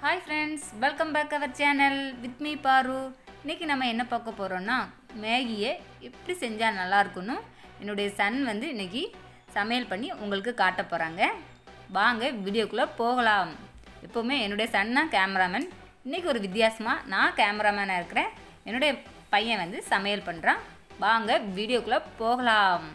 hi friends welcome back our channel with me Paru இன்றைக்கி நம்ம என்ன பார்க்க போகிறோன்னா மேகியை எப்படி செஞ்சால் நல்லா இருக்கும்னு என்னுடைய சன் வந்து இன்றைக்கி சமையல் பண்ணி உங்களுக்கு காட்ட போகிறாங்க வாங்க வீடியோக்குள்ளே போகலாம் எப்போவுமே என்னுடைய சன்னா கேமராமேன் இன்றைக்கி ஒரு வித்தியாசமாக நான் கேமராமேனாக இருக்கிறேன் என்னுடைய பையன் வந்து சமையல் பண்ணுறான் வாங்க வீடியோக்குள்ளே போகலாம்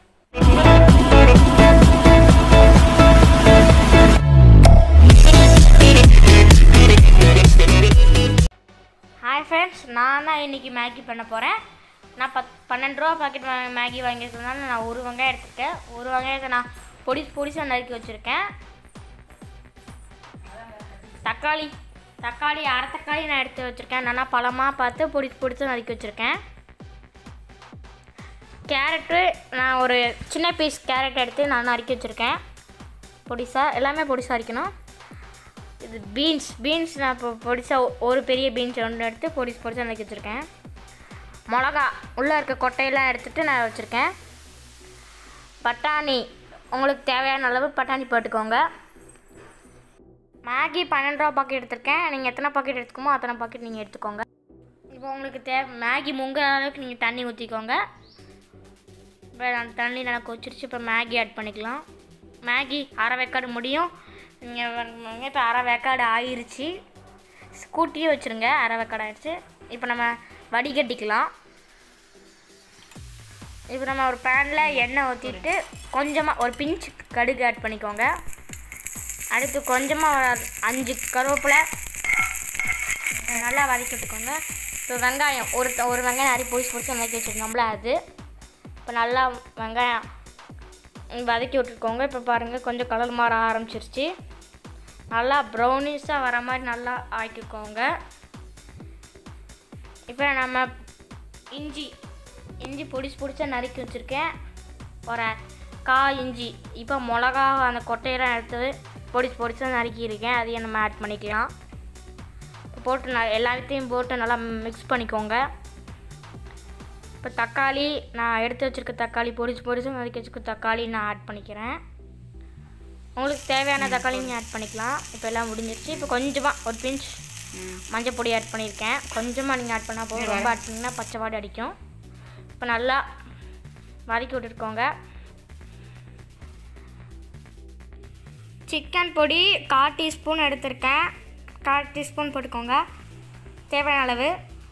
ஹாய் ஃப்ரெண்ட்ஸ் நான் தான் இன்றைக்கி மேகி பண்ண போகிறேன் நான் பத் பன்னெண்டு ரூபா பாக்கெட் மேகி வாங்கியிருக்கிறதுனால நான் ஒரு வெங்காயம் எடுத்துருக்கேன் ஒரு வெங்காயத்தை நான் பொடி பொடிசாக நறுக்கி வச்சுருக்கேன் தக்காளி தக்காளி அரை தக்காளி நான் எடுத்து வச்சுருக்கேன் நல்லா பழமாக பார்த்து பொடி பொடிச்சு நறுக்கி வச்சுருக்கேன் கேரட்டு நான் ஒரு சின்ன பீஸ் கேரட் எடுத்து நான் நறுக்கி வச்சுருக்கேன் பொடிசாக எல்லாமே பொடிசாக அரிக்கணும் இது பீன்ஸ் பீன்ஸ் நான் இப்போ பொடிசா ஒரு பெரிய பீன்ஸ் ஒன்று எடுத்து பொடிசு பொடிசா நறுக்கி வச்சுருக்கேன் மிளகா உள்ளே இருக்க கொட்டையெல்லாம் எடுத்துகிட்டு நான் வச்சுருக்கேன் பட்டாணி உங்களுக்கு தேவையான அளவு பட்டாணி போட்டுக்கோங்க மேகி பன்னெண்டு ரூபா பாக்கெட் எடுத்திருக்கேன் நீங்கள் எத்தனை பாக்கெட் எடுத்துக்கோமோ அத்தனை பாக்கெட் நீங்கள் எடுத்துக்கோங்க இப்போ உங்களுக்கு தேவை மேகி முங்குற அளவுக்கு நீங்கள் தண்ணி ஊற்றிக்கோங்க இப்போ நான் தண்ணி நல்லா கொச்சிருச்சு இப்போ மேகி ஆட் பண்ணிக்கலாம் மேகி அரை வேக்காடு முடியும் நீங்கள் இப்போ அரை வேக்காடு ஆயிருச்சு ஸ்கூட்டியே வச்சுருங்க அரை வேக்காடு ஆயிடுச்சு இப்போ நம்ம வடிகட்டிக்கலாம் இப்போ நம்ம ஒரு பேனில் எண்ணெய் ஊற்றிட்டு கொஞ்சமாக ஒரு பிஞ்ச் கடுகு ஆட் பண்ணிக்கோங்க அடுத்து கொஞ்சமாக ஒரு அஞ்சு கருவேப்பிலை நல்லா வதக்கி விட்டுக்கோங்க இப்போ வெங்காயம் ஒரு ஒரு வெங்காயம் அரி பொடிச்சு பொடிச்சு வதக்கி வச்சுருந்தோம்ல அது இப்போ நல்லா வெங்காயம் வதக்கி விட்டுருக்கோங்க இப்போ பாருங்கள் கொஞ்சம் கலர் மாற ஆரம்பிச்சிருச்சு நல்லா ப்ரௌனிஷாக வர மாதிரி நல்லா ஆக்கிக்கோங்க இப்போ நம்ம இஞ்சி இஞ்சி பொடிச்சு பொடிச்சா நறுக்கி வச்சுருக்கேன் ஒரு கா இஞ்சி இப்போ மிளகா அந்த கொட்டையெல்லாம் எடுத்து பொடிச்சு பொடிச்சா நறுக்கியிருக்கேன் அதையும் நம்ம ஆட் பண்ணிக்கலாம் போட்டு நான் எல்லாத்தையும் போட்டு நல்லா மிக்ஸ் பண்ணிக்கோங்க இப்போ தக்காளி நான் எடுத்து வச்சுருக்க தக்காளி பொடிச்சு பொடிச்சு நறுக்கி வச்சுருக்க தக்காளி நான் ஆட் பண்ணிக்கிறேன் உங்களுக்கு தேவையான தக்காளி நீங்கள் ஆட் பண்ணிக்கலாம் இப்போ எல்லாம் முடிஞ்சிருச்சு இப்போ கொஞ்சமாக ஒரு பிஞ்ச் மஞ்சள் பொடி ஆட் பண்ணியிருக்கேன் கொஞ்சமாக நீங்கள் ஆட் பண்ணால் போதும் ரொம்ப ஆட் பண்ணிங்கன்னா பச்சை வாடை அடிக்கும் இப்போ நல்லா வதக்கி விட்டுருக்கோங்க சிக்கன் பொடி கால் டீஸ்பூன் எடுத்திருக்கேன் கால் டீஸ்பூன் போட்டுக்கோங்க தேவையான அளவு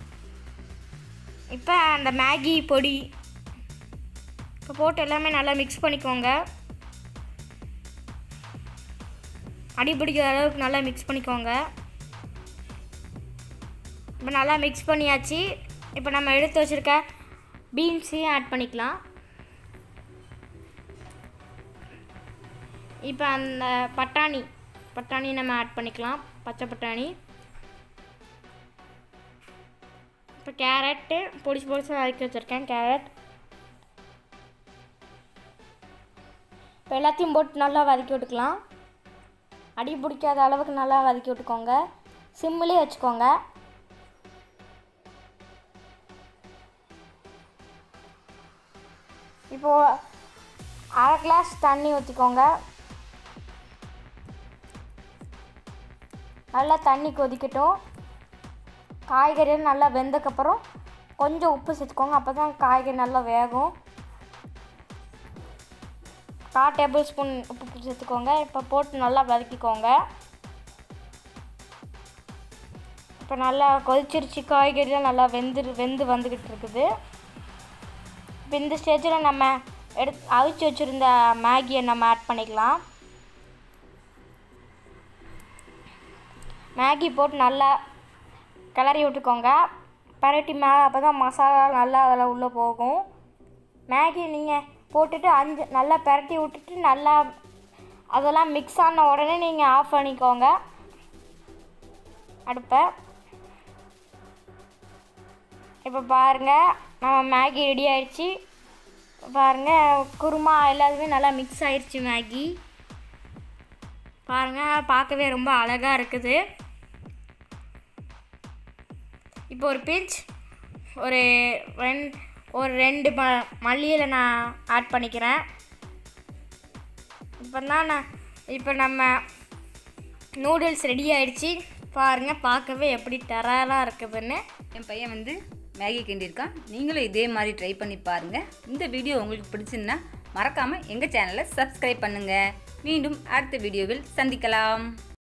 இப்போ அந்த மேகி பொடி இப்போ போட்டு எல்லாமே நல்லா மிக்ஸ் பண்ணிக்கோங்க அடி பிடிக்கிற அளவுக்கு நல்லா மிக்ஸ் பண்ணிக்கோங்க இப்போ நல்லா மிக்ஸ் பண்ணியாச்சு இப்போ நம்ம எடுத்து வச்சுருக்க பீன்ஸையும் ஆட் பண்ணிக்கலாம் இப்போ அந்த பட்டாணி பட்டாணி நம்ம ஆட் பண்ணிக்கலாம் பச்சை பட்டாணி இப்போ கேரட்டு பொடிச்சு பொடிச்சு நறுக்கி வச்சுருக்கேன் கேரட் இப்போ எல்லாத்தையும் போட்டு நல்லா வதக்கி விட்டுக்கலாம் அடி பிடிக்காத அளவுக்கு நல்லா வதக்கி விட்டுக்கோங்க சிம்மிலே வச்சுக்கோங்க இப்போது அரை கிளாஸ் தண்ணி ஊற்றிக்கோங்க நல்லா தண்ணி கொதிக்கட்டும் காய்கறி நல்லா வெந்தக்கப்புறம் கொஞ்சம் உப்பு சேர்த்துக்கோங்க அப்போ தான் காய்கறி நல்லா வேகும் கால் டேபிள் ஸ்பூன் உப்பு சேர்த்துக்கோங்க இப்போ போட்டு நல்லா வதக்கிக்கோங்க இப்போ நல்லா கொதிச்சிருச்சு காய்கறிலாம் நல்லா வெந்து வெந்து வந்துக்கிட்டு இருக்குது இப்போ இந்த ஸ்டேஜில் நம்ம எடுத்து அவிச்சு வச்சுருந்த மேகியை நம்ம ஆட் பண்ணிக்கலாம் மேகி போட்டு நல்லா கிளறி விட்டுக்கோங்க பரட்டி மேலே அப்போ தான் மசாலா நல்லா அதில் உள்ளே போகும் மேகி நீங்கள் போட்டுட்டு அஞ்சு நல்லா பரட்டி விட்டுட்டு நல்லா அதெல்லாம் மிக்ஸ் ஆன உடனே நீங்கள் ஆஃப் பண்ணிக்கோங்க அடுப்பை இப்போ பாருங்கள் நம்ம மேகி ரெடி ஆயிடுச்சு பாருங்கள் குருமா எல்லாத்துமே நல்லா மிக்ஸ் ஆயிடுச்சு மேகி பாருங்கள் பார்க்கவே ரொம்ப அழகாக இருக்குது இப்போ ஒரு பிஞ்ச் ஒரு ரெண் ஒரு ரெண்டு ம மல்லியில் நான் ஆட் பண்ணிக்கிறேன் இப்போ தான் நான் இப்போ நம்ம நூடுல்ஸ் ரெடி ஆயிடுச்சு பாருங்கள் பார்க்கவே எப்படி டெரராக இருக்குதுன்னு என் பையன் வந்து மேகி கிண்டியிருக்கான் நீங்களும் இதே மாதிரி ட்ரை பண்ணி பாருங்கள் இந்த வீடியோ உங்களுக்கு பிடிச்சிருந்தா மறக்காமல் எங்கள் சேனலை சப்ஸ்கிரைப் பண்ணுங்கள் மீண்டும் அடுத்த வீடியோவில் சந்திக்கலாம்